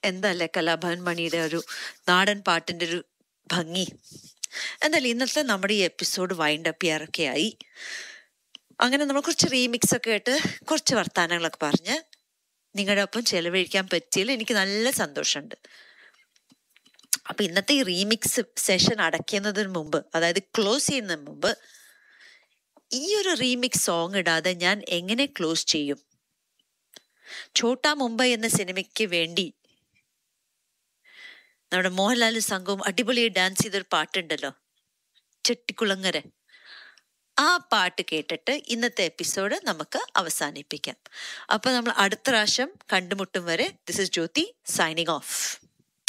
എന്തല്ലേ കലാഭവൻ മണിയുടെ ഒരു നാടൻ പാട്ടിന്റെ ഒരു ഭംഗി എന്തായാലും ഇന്നത്തെ നമ്മുടെ ഈ എപ്പിസോഡ് വൈൻഡ് അപ്പ് ചെയ്യാറൊക്കെ ആയി അങ്ങനെ നമ്മൾ കുറച്ച് റീമിക്സ് ഒക്കെ ആയിട്ട് കുറച്ച് വർത്താനങ്ങളൊക്കെ പറഞ്ഞ് നിങ്ങളുടെ ഒപ്പം ചെലവഴിക്കാൻ പറ്റിയതിൽ എനിക്ക് നല്ല സന്തോഷമുണ്ട് അപ്പൊ ഇന്നത്തെ ഈ റീമിക്സ് സെഷൻ അടയ്ക്കുന്നതിന് മുമ്പ് അതായത് ക്ലോസ് ചെയ്യുന്നതിന് മുമ്പ് ഈ ഒരു റീമിക്സ് സോങ് ഇടാതെ ഞാൻ എങ്ങനെ ക്ലോസ് ചെയ്യും ഛോട്ടാ മുംബൈ എന്ന സിനിമയ്ക്ക് വേണ്ടി നമ്മുടെ മോഹൻലാലും സംഘവും അടിപൊളി ഡാൻസ് ചെയ്തൊരു പാട്ടുണ്ടല്ലോ ചെട്ടിക്കുളങ്ങര ആ പാട്ട് കേട്ടിട്ട് ഇന്നത്തെ എപ്പിസോഡ് നമുക്ക് അവസാനിപ്പിക്കാം അപ്പൊ നമ്മൾ അടുത്ത പ്രാവശ്യം കണ്ടുമുട്ടും വരെ this is Jyothi signing of